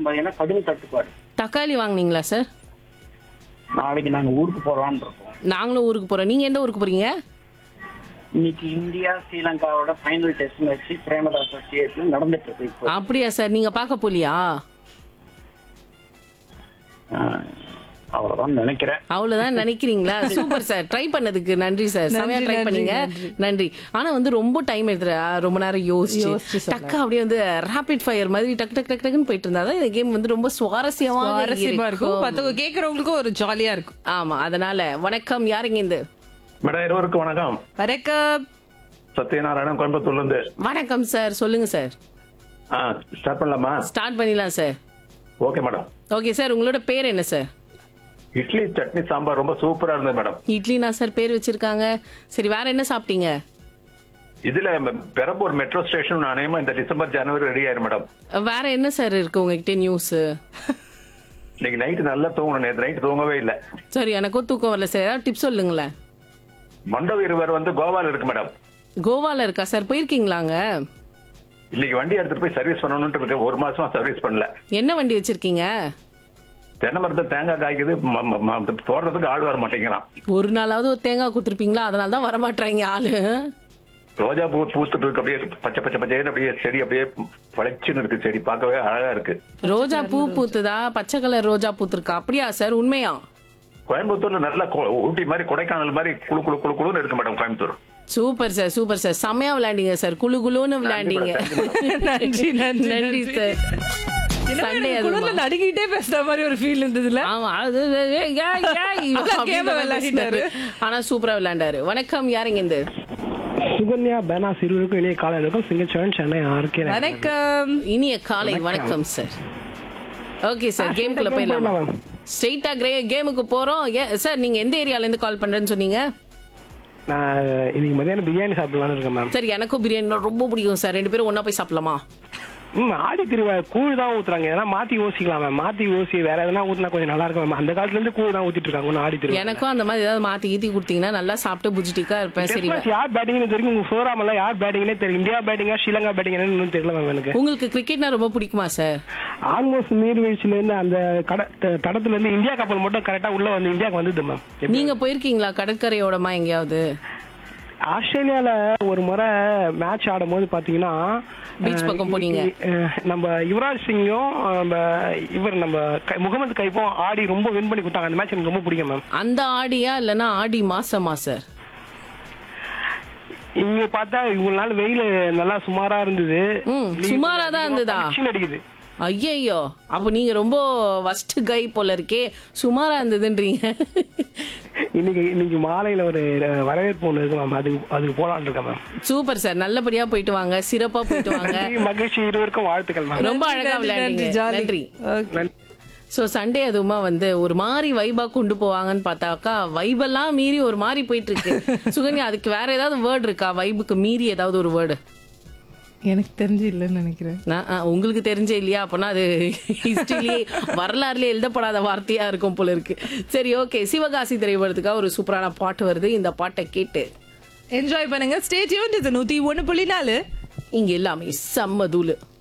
பாத்தீங்கன்னா கடும் தட்டுப்பாடு தக்காளி வாங்குனீங்களா சார் நாளைக்கு நாங்க ஊருக்கு போறோம்னு இருக்கோம் நாங்களும் ஊருக்கு போறோம் நீங்க எந்த ஊருக்கு போறீங்க இன்னைக்கு இந்தியா ஸ்ரீலங்காவோட ஃபைனல் டெஸ்ட் மேட்ச் பிரேமதாஸ் ஸ்டேட்ல நடந்துட்டு இருக்கு இப்போ அப்படியா சார் நீங்க பார்க்க போலியா ஆஹ், அவ்வளவுதான் நினைக்கிறேன் அவ்வளவுதான் நினைக்கிறீங்களா சூப்பர் சார் ட்ரை பண்ணதுக்கு நன்றி சார் செமையா ட்ரை நன்றி, பண்ணீங்க நன்றி ஆனா வந்து ரொம்ப டைம் எடுத்துற ரொம்ப நேரம் யோசிச்சு யோசிச்சு சொன்னேன். டக்கா அப்படியே வந்து ரேபிட் ஃபயர் மாதிரி டக் டக் டக் டக்குன்னு போயிட்டு இருந்தாதான் இந்த கேம் வந்து ரொம்ப சுவாரஸ்யமா சுவாரஸ்யமா இருக்கும் மத்தவங்க கேக்குறவங்களுக்கும் ஒரு ஜாலியா இருக்கும் ஆமா அதனால வணக்கம் யாருங்க இந்த மேடம் இருவருக்கும் வணக்கம் வணக்கம் சத்யநாராயணன் கோயம்புத்தூர்ல இருந்து வணக்கம் சார் சொல்லுங்க சார் ஆ ஸ்டார்ட் பண்ணலாமா ஸ்டார்ட் பண்ணிடலாம் sir okay madam okay sir உங்களோட பேர் என்ன சார் இட்லி சட்னி சாம்பார் ரொம்ப சூப்பரா இருந்தது மேடம் இட்லினா சார் பேர் வச்சிருக்காங்க சரி வேற என்ன சாப்பிட்டீங்க இதுல ம- பெரம்பூர் மெட்ரோ ஸ்டேஷன் அநேகமா இந்த டிசம்பர் ஜனவரி ரெடி ஆயிரும் மேடம் வேற என்ன சார் இருக்கு உங்ககிட்ட நியூஸ் இன்னைக்கு நைட்டு நல்லா தூங்கணும் நேற்று நைட்டு தூங்கவே இல்லை சரி எனக்கும் தூக்கம் வரல சார் ஏதாவது டிப்ஸ் சொல்லுங்களேன் மண்டப இருவர் வந்து கோவால இருக்கு மேடம் கோவால இருக்கா சார் போயிருக்கீங்களாங்க இன்னைக்கு வண்டி எடுத்துட்டு போய் சர்வீஸ் பண்ணணும்னு இருக்கு ஒரு மாசமா சர்வீஸ் பண்ணல என்ன வண்டி வச்சிருக்கீங்க தென்னை மரத்தை தேங்காய் காய்க்குது ம- ம- ம- தோட்டத்துக்கு ஆள் வர மாட்டேங்கிறான் ஒரு நாளாவது ஒரு தேங்காய் கொடுத்துருப்பீங்களா அதனால தான் வரமாட்டாங்க ஆளு ரோஜா பூ பூத்துட்டு இருக்கு அப்படியே பச்சை பச்சை பச்சைன்னு அப்படியே செடி அப்படியே பளிச்சுன்னு இருக்கு செடி பார்க்கவே அழகா இருக்கு ரோஜா பூ பூத்துதா பச்சை கலர் ரோஜா பூத்துருக்கா அப்படியா சார் உண்மையா கோயம்புத்தூர்ல நல்ல கொ- ஊட்டி மாதிரி கொடைக்கானல் மாதிரி குளு குளு குளு குளுன்னு இருக்கு madam Coimbatore super sir super sir செம்மையா விளையாண்டீங்க சார் குளு குளுன்னு விளையாண்டீங்க நன்றி, நன்றி, நன்றி சார் சண்டே குளிர்ல அது நடுங்கிட்டே பேசுற மாதிரி ஒரு ஃபீல் இருந்ததுல ஆமா அது ஏய், ஏய், ஏய், அதான் game அப்படின்னு விளையாடிட்டாரு. ஆனா சூப்பரா விளையாண்டாரு வணக்கம் யாருங்க இந்த சுகன்யா பேனாஸ் இருவருக்கும் இனிய காலை இருக்கும் சிங்கச்சோழன் சென்னை ஆர்கே வணக்கம் இனிய காலை வணக்கம் சார் ஓகே சார் கேம்குள்ள போயிடலாமா ஸ்ட்ரெயிட்டா கிரே கேமுக்கு போறோம் ஏ- சார் நீங்க எந்த ஏரியால இருந்து கால் பண்றேன்னு சொன்னீங்க நான் இன்னைக்கு மதியானம் பிரியாணி சாப்பிடலாம்னு இருக்கேன் மேம் சரி எனக்கும் பிரியாணி ரொம்ப பிடிக்கும் சார் ரெண்டு பேரும் ஒண்ணா போய் சாப்பிடலாமா ம் ஆடி திருவிழா கூழ் தான் ஊத்துறாங்க எதனா மாத்தி யோசிக்கலாம் மேம் மாத்தி யோசி வேற எதனா ஊத்துனா கொஞ்சம் நல்லா இருக்கும் மேம் அந்த காலத்துல இருந்து கூழ் தான் ஊத்திட்டு இருக்காங்க ஒன்னும் ஆடி திருவிழா எனக்கும் அந்த மாதிரி ஏதாவது மாத்தி கீத்தி கொடுத்தீங்கன்னா நல்லா சாப்பிட்டு புஜிட்டிக்கா இருப்பேன் சரி Test match யார் பேட்டிங்னு தெரியும் உங்க ஃபோராமல யார் பேட்டிங்னே தெரியும் இந்தியா பேட்டிங்கா ஸ்ரீலங்கா பேட்டிங் இன்னும் தெரியல மேம் எனக்கு உங்களுக்கு கிரிக்கெட்னா ரொம்ப பிடிக்குமா சார் ஆல்மோஸ்ட் நீர்வீழ்ச்சியில இருந்து அந்த கட த- தடத்துல இருந்து இந்தியா கப்பல் மட்டும் கரெக்டா உள்ள வந்து இந்தியாவுக்கு வந்தது மேம் நீங்க போயிருக்கீங்களா கடற்கரையோடமா எங்கேயாவது ஆஸ்திரேலியால ஒரு முறை மேட்ச் ஆடும் போது பாத்தீங்கன்னா Beach பக்கம் போனீங்க. அஹ், நம்ம யுவராஜ் சிங்கும் நம்ம இவர் நம்ம கை- முகமது கைப்பும் ஆடி ரொம்ப வின் பண்ணி கொடுத்தாங்க அந்த மேட்ச் எனக்கு ரொம்ப பிடிக்கும் மேம் அந்த ஆடியா இல்லனா ஆடி மாசமா சார் இங்க பார்த்தா இவ்வளவு நாள் வெயில் நல்லா சுமாரா இருந்தது ம், சுமாரா தான் இருந்ததா? பளிச்சுன்னு அடிக்குது ஐயையோ அப்ப நீங்க ரொம்ப வஸ்ட் கை போல இருக்கே சுமாரா இருந்ததுன்றீங்க இன்னைக்கு இன்னைக்கு மாலையில ஒரு அஹ், வரவேற்பு ஒண்ணு இருக்கு மேம் அதுக்கு அதுக்கு போலான்னு இருக்கேன் மேம் சூப்பர் சார் நல்லபடியா போயிட்டு வாங்க சிறப்பா போயிட்டு வாங்க நன்றி, மகிழ்ச்சி இருவருக்கும் வாழ்த்துக்கள் மேம் ரொம்ப அழகா நன்றி, விளையாடுங்க நன்றி, jolly. நன்றி Okay. சோ சண்டே அதுவுமா வந்து ஒரு மாதிரி வைபா கொண்டு போவாங்கன்னு பார்த்தாக்கா வைபெல்லாம் மீறி ஒரு மாதிரி போயிட்டு இருக்கு சுகன்யா அதுக்கு வேற ஏதாவது வேர்டு இருக்கா வைபுக்கு மீறி ஏதாவது ஒரு வேர்டு எனக்கு தெரிஞ்சு இல்லைன்னு நினைக்கிறேன் உங்களுக்கு தெரிஞ்சே இல்லையா அப்பனா அது ஹிஸ்டரியிலேயே வரலாறுலயே எழுதப்படாத வார்த்தையா இருக்கும் போல இருக்கு சரி ஓகே சிவகாசி திரைப்படத்துக்காக ஒரு சூப்பரான பாட்டு வருது இந்த பாட்டை கேட்டு என்ஜாய் பண்ணுங்க ஸ்டேஜ் இது நூத்தி ஒண்ணு புள்ளி நாலு இங்க எல்லாமே செம்ம தூளு